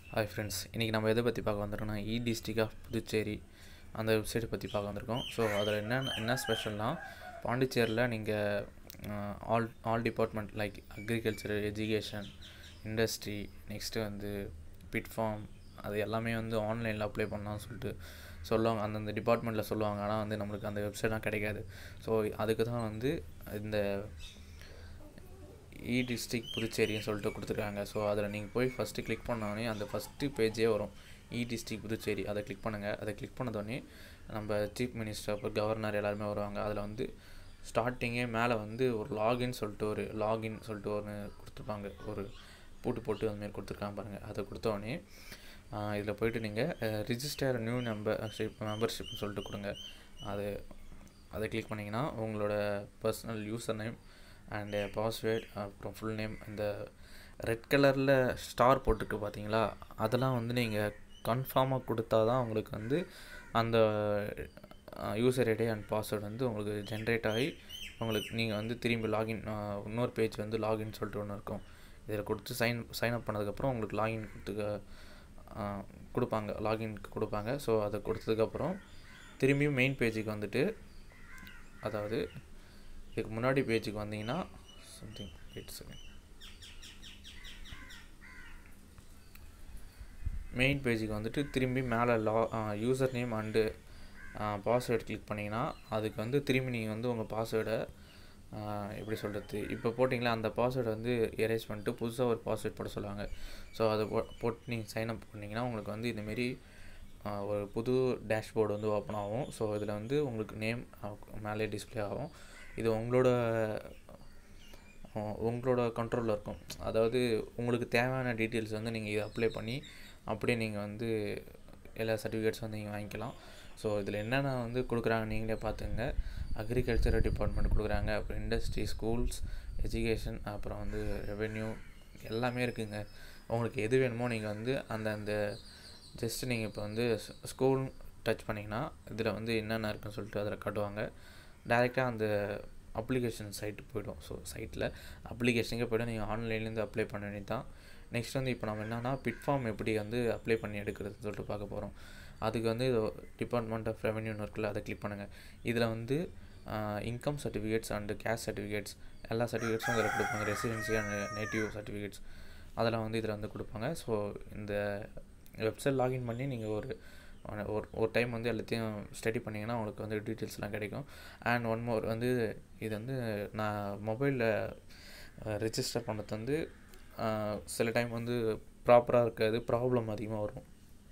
hi friends இன்றைக்கி நம்ம எதை பற்றி பார்க்க வந்திருக்கோம்னா இ டிஸ்ட்ரிக் ஆஃப் புதுச்சேரி அந்த வெப்சைட்டை பற்றி பார்க்க வந்திருக்கோம் ஸோ அதில் என்ன என்ன ஸ்பெஷல்னால் பாண்டிச்சேரியில் நீங்கள் all all department like agriculture education industry next வந்து பிட்ஃபார்ம் அது எல்லாமே வந்து ஆன்லைனில் அப்ளை பண்ணலாம்னு சொல்லிட்டு சொல்லுவாங்க அந்தந்த டிபார்ட்மெண்ட்டில் சொல்லுவாங்க ஆனால் வந்து நம்மளுக்கு அந்த வெப்சைட்லாம் கிடைக்காது ஸோ அதுக்கு தான் வந்து இந்த இ டிஸ்ட்ரிக் புதுச்சேரின்னு சொல்லிட்டு கொடுத்துருக்காங்க ஸோ அதில் நீங்கள் போய் ஃபஸ்ட்டு கிளிக் பண்ணோடனே அந்த ஃபஸ்ட்டு பேஜே வரும் இ டிஸ்ட்ரிக் புதுச்சேரி அதை கிளிக் பண்ணுங்கள் அதை கிளிக் பண்ணதோடனே நம்ம சீஃப் மினிஸ்டர் அப்புறம் கவர்னர் எல்லாருமே வருவாங்க அதில் வந்து ஸ்டார்டிங்கே மேலே வந்து ஒரு லாகின் சொல்லிட்டு ஒரு லாகின் சொல்லிட்டு ஒன்று கொடுத்துருப்பாங்க ஒரு பூட்டு போட்டு அதுமாரி கொடுத்துருக்காங்க பாருங்கள் அதை கொடுத்தோடனே இதில் போயிட்டு நீங்கள் ரிஜிஸ்டர் நியூ மெம்பர்ஷிப் மெம்பர்ஷிப்னு சொல்லிட்டு கொடுங்க அது அதை கிளிக் பண்ணிங்கன்னா உங்களோட personal user name and password அப்புறம் ஃபுல் நேம் இந்த ரெட் கலரில் ஸ்டார் போட்டுருக்கு பார்த்தீங்களா அதெல்லாம் வந்து நீங்கள் கன்ஃபார்மாக கொடுத்தா தான் உங்களுக்கு வந்து அந்த யூசர் ஐடி அண்ட் பாஸ்வேர்டு வந்து உங்களுக்கு ஜென்ரேட் ஆகி உங்களுக்கு நீங்கள் வந்து திரும்பி லாகின் இன்னொரு பேஜ் வந்து லாகின் சொல்லிட்டு ஒன்று இருக்கும் இதில் கொடுத்து சைன் சைன் அப் பண்ணதுக்கப்புறம் உங்களுக்கு லாகின் கொடுத்துக்க கொடுப்பாங்க லாகின்க்கு கொடுப்பாங்க ஸோ அதை கொடுத்ததுக்கப்புறம் திரும்பியும் மெயின் பேஜுக்கு வந்துட்டு அதாவது இதுக்கு முன்னாடி பேஜுக்கு வந்தீங்கன்னா சம்திங் வெயிட் செகண்ட் மெயின் பேஜுக்கு வந்துட்டு திரும்பி மேலே லா user name and password click பண்ணிங்கன்னா அதுக்கு வந்து திரும்பி நீங்கள் வந்து உங்கள் பாஸ்வேர்டை எப்படி சொல்கிறது இப்போ போட்டிங்களா அந்த பாஸ்வேர்டை வந்து எரேஸ் பண்ணிட்டு புதுசாக ஒரு பாஸ்வேர்ட் போட சொல்லுவாங்க ஸோ அதை போ போட்டு நீங்கள் சைன் அப் பண்ணிங்கன்னா உங்களுக்கு வந்து இந்தமாரி ஒரு புது டேஷ்போர்டு வந்து ஓப்பன் ஆகும் ஸோ இதில் வந்து உங்களுக்கு நேம் மேலே டிஸ்பிளே ஆகும் இது உங்களோட உங்களோட கண்ட்ரோலில் இருக்கும் அதாவது உங்களுக்கு தேவையான டீட்டெயில்ஸ் வந்து நீங்கள் இதை அப்ளை பண்ணி அப்படியே நீங்கள் வந்து எல்லா சர்டிஃபிகேட்ஸ் வந்து நீங்கள் வாங்கிக்கலாம் ஸோ இதில் என்னென்ன வந்து கொடுக்குறாங்க நீங்களே பார்த்துங்க அக்ரிகல்ச்சர் டிபார்ட்மெண்ட் கொடுக்குறாங்க அப்புறம் இண்டஸ்ட்ரி ஸ்கூல்ஸ் எஜுகேஷன் அப்புறம் வந்து ரெவென்யூ எல்லாமே இருக்குங்க உங்களுக்கு எது வேணுமோ நீங்கள் வந்து அந்த அந்த ஜஸ்ட்டு நீங்கள் இப்போ வந்து ஸ்கூல் டச் பண்ணிங்கன்னா இதில் வந்து என்னென்ன இருக்குன்னு சொல்லிட்டு அதில் காட்டுவாங்க டேரெக்டாக அந்த அப்ளிகேஷன் சைட்டு போய்டும் ஸோ சைட்டில் அப்ளிகேஷனுக்கே போய்டும் நீங்கள் ஆன்லைன்லேருந்து அப்ளை பண்ண வேண்டியது தான் நெக்ஸ்ட் வந்து இப்போ நம்ம என்னென்னா பிட்ஃபார்ம் எப்படி வந்து அப்ளை பண்ணி எடுக்கிறதுன்னு சொல்லிட்டு பார்க்க போகிறோம் அதுக்கு வந்து டிபார்ட்மெண்ட் ஆஃப் ரெவென்யூன்னு இருக்குல்ல அதை கிளிக் பண்ணுங்கள் இதில் வந்து income certificates and cash certificates எல்லா சர்டிஃபிகேட்ஸும் இதில் கொடுப்பாங்க ரெசிடென்சி அண்ட் நேட்டிவ் சர்டிஃபிகேட்ஸ் அதெல்லாம் வந்து இதில் வந்து கொடுப்பாங்க ஸோ இந்த வெப்சைட் லாகின் பண்ணி நீங்கள் ஒரு ஒரு ஒரு டைம் வந்து எல்லாத்தையும் ஸ்டடி பண்ணிங்கன்னா உங்களுக்கு வந்து டீட்டெயில்ஸ்லாம் கிடைக்கும் அண்ட் ஒன் மோர் வந்து இது வந்து நான் மொபைலில் ரிஜிஸ்டர் பண்ணது வந்து சில டைம் வந்து ப்ராப்பராக இருக்காது ப்ராப்ளம் அதிகமாக வரும்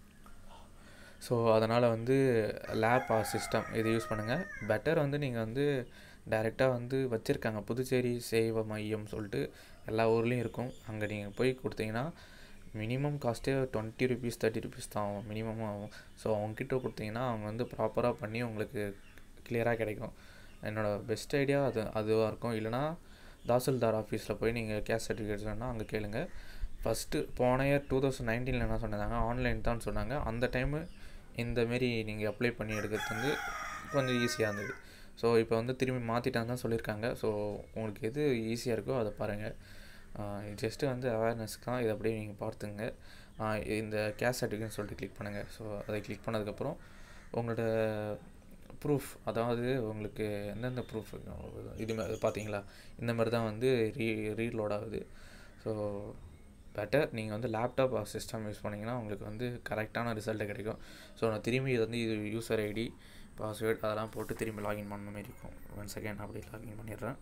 ஸோ அதனால் வந்து லேப் ஆர் சிஸ்டம் இது யூஸ் பண்ணுங்கள் பெட்டர் வந்து நீங்கள் வந்து டைரெக்டாக வந்து வச்சுருக்காங்க புதுச்சேரி சேவை மையம் சொல்லிட்டு எல்லா ஊர்லேயும் இருக்கும் அங்கே நீங்கள் போய் கொடுத்தீங்கன்னா மினிமம் காஸ்ட்டே டுவெண்ட்டி ருபீஸ் தேர்ட்டி ருபீஸ் தான் ஆகும் மினிமம் ஆகும் ஸோ அவங்கக்கிட்ட கொடுத்தீங்கன்னா அவங்க வந்து ப்ராப்பராக பண்ணி உங்களுக்கு கிளியராக கிடைக்கும் என்னோடய பெஸ்ட் ஐடியா அது அதுவாக இருக்கும் இல்லைனா தாசில்தார் ஆஃபீஸில் போய் நீங்கள் கேஸ் சர்டிஃபிகேட்ஸ் வேணால் அங்கே கேளுங்க ஃபஸ்ட்டு போன இயர் டூ தௌசண்ட் நைன்டீனில் என்ன சொன்னாங்க ஆன்லைன் தான் சொன்னாங்க அந்த டைமு இந்தமாரி நீங்கள் அப்ளை பண்ணி எடுக்கிறது வந்து கொஞ்சம் ஈஸியாக இருந்தது ஸோ இப்போ வந்து திரும்பி மாற்றிட்டாங்க தான் சொல்லியிருக்காங்க ஸோ உங்களுக்கு எது ஈஸியாக இருக்கோ அதை பாருங்கள் ஜஸ்ட்டு வந்து அவேர்னஸ்க்கு தான் இதை அப்படியே நீங்கள் பார்த்துங்க இந்த கேஸ் சர்டிஃபிகேட் சொல்லிட்டு கிளிக் பண்ணுங்கள் ஸோ அதை கிளிக் பண்ணதுக்கப்புறம் உங்களோட ப்ரூஃப் அதாவது உங்களுக்கு எந்தெந்த ப்ரூஃப் இது பார்த்தீங்களா இந்த மாதிரி தான் வந்து ரீ ரீலோட் ஆகுது ஸோ பெட்டர் நீங்கள் வந்து லேப்டாப் ஆர் சிஸ்டம் யூஸ் பண்ணிங்கன்னா உங்களுக்கு வந்து கரெக்டான ரிசல்ட்டு கிடைக்கும் ஸோ நான் திரும்பி இது வந்து இது யூசர் ஐடி பாஸ்வேர்ட் அதெல்லாம் போட்டு திரும்பி லாகின் பண்ண மாதிரி இருக்கும் ஒன் செகண்ட் அப்படி லாகின் பண்ணிடுறேன்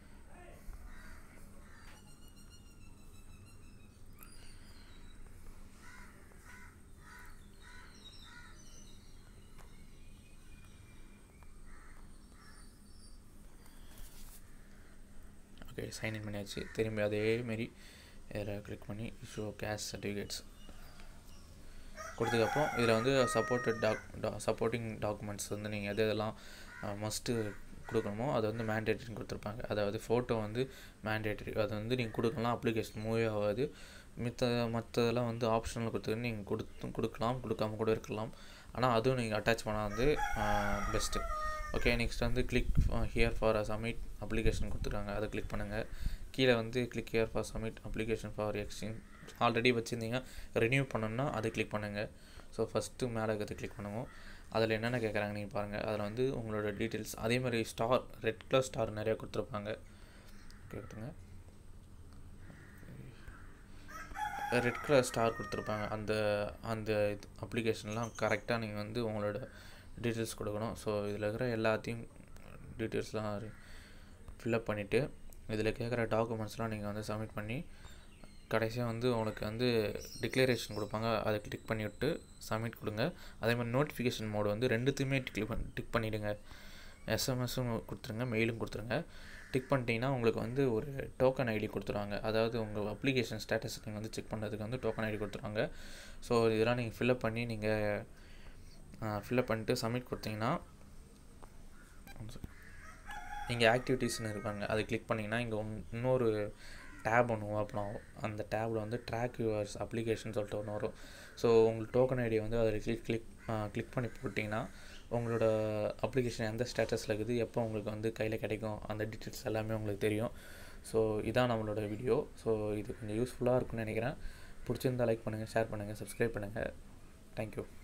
ஓகே சைன்இன் பண்ணியாச்சு திரும்பி அதேமாரி இதில் கிளிக் பண்ணி ஷோ கேஷ் சர்டிஃபிகேட்ஸ் கொடுத்ததுக்கப்புறம் இதில் வந்து சப்போர்ட்டட் டாக் டா சப்போர்ட்டிங் டாக்குமெண்ட்ஸ் வந்து நீங்கள் எது எதெல்லாம் மஸ்ட்டு கொடுக்கணுமோ அது வந்து மேண்டேட்டரின்னு கொடுத்துருப்பாங்க அதாவது ஃபோட்டோ வந்து மேண்டேட்டரி அது வந்து நீங்கள் கொடுக்கலாம் அப்ளிகேஷன் மூவே ஆகாது மித்த மற்றதெல்லாம் வந்து ஆப்ஷனில் கொடுத்துருந்து நீங்கள் கொடுத்து கொடுக்கலாம் கொடுக்காம கூட இருக்கலாம் ஆனால் அதுவும் நீங்கள் அட்டாச் பண்ணால் வந்து பெஸ்ட்டு ஓகே நெக்ஸ்ட் வந்து click here for uh submit application கொடுத்துருக்காங்க அதை கிளிக் பண்ணுங்கள் கீழே வந்து click here for submit application for exchange already வச்சுருந்தீங்க ரினியூ பண்ணணும்னா அது கிளிக் பண்ணுங்கள் ஸோ ஃபஸ்ட்டு மேலே இருக்கிறது கிளிக் பண்ணுவோம் அதில் என்னென்ன கேட்குறாங்க நீங்கள் பாருங்கள் அதில் வந்து உங்களோட டீட்டெயில்ஸ் அதே மாதிரி ஸ்டார் ரெட் கலர் ஸ்டார் நிறையா கொடுத்துருப்பாங்க கேட்டுங்க ரெட் கலர் ஸ்டார் கொடுத்துருப்பாங்க அந்த அந்த இது அப்ளிகேஷன்லாம் கரெக்டாக நீங்கள் வந்து உங்களோட டீட்டெயில்ஸ் கொடுக்கணும் ஸோ இதில் இருக்கிற எல்லாத்தையும் டீட்டெயில்ஸ்லாம் ஃபில்அப் பண்ணிவிட்டு இதில் கேட்குற டாக்குமெண்ட்ஸ்லாம் நீங்கள் வந்து சப்மிட் பண்ணி கடைசியாக வந்து உங்களுக்கு வந்து டிக்ளரேஷன் கொடுப்பாங்க அதை கிளிக் பண்ணி விட்டு சப்மிட் கொடுங்க அதே மாதிரி நோட்டிஃபிகேஷன் மோடு வந்து ரெண்டுத்தையுமே கிளிக் பண்ணி டிக் பண்ணிவிடுங்க எஸ்எம்எஸும் கொடுத்துருங்க மெயிலும் கொடுத்துருங்க டிக் பண்ணிட்டீங்கன்னா உங்களுக்கு வந்து ஒரு டோக்கன் ஐடி கொடுத்துருவாங்க அதாவது உங்கள் அப்ளிகேஷன் ஸ்டேட்டஸ் நீங்கள் வந்து செக் பண்ணுறதுக்கு வந்து டோக்கன் ஐடி கொடுத்துருவாங்க ஸோ இதெல்லாம் நீங்கள் ஃபில்அப் பண்ணி நீங்கள் ஃபில்அப் பண்ணிட்டு சப்மிட் கொடுத்தீங்கன்னா இங்கே ஆக்டிவிட்டீஸ்னு இருப்பாங்க அதை கிளிக் பண்ணிங்கன்னா இங்கே இன்னொரு டேப் ஒன்று ஓப்பன் ஆகும் அந்த டேப்பில் வந்து ட்ராக் யுவர்ஸ் அப்ளிகேஷன் சொல்லிட்டு ஒன்று வரும் ஸோ உங்களுக்கு டோக்கன் ஐடி வந்து அதில் கிளிக் கிளிக் கிளிக் பண்ணி போட்டிங்கன்னா உங்களோட அப்ளிகேஷன் எந்த ஸ்டேட்டஸில் இருக்குது எப்போ உங்களுக்கு வந்து கையில் கிடைக்கும் அந்த டீட்டெயில்ஸ் எல்லாமே உங்களுக்கு தெரியும் ஸோ இதான் நம்மளோட வீடியோ ஸோ இது கொஞ்சம் யூஸ்ஃபுல்லாக இருக்கும்னு நினைக்கிறேன் பிடிச்சிருந்தா லைக் பண்ணுங்கள் ஷேர் பண்ணுங்கள் சப்ஸ்கிரைப் பண்ணுங்கள் தேங்க்யூ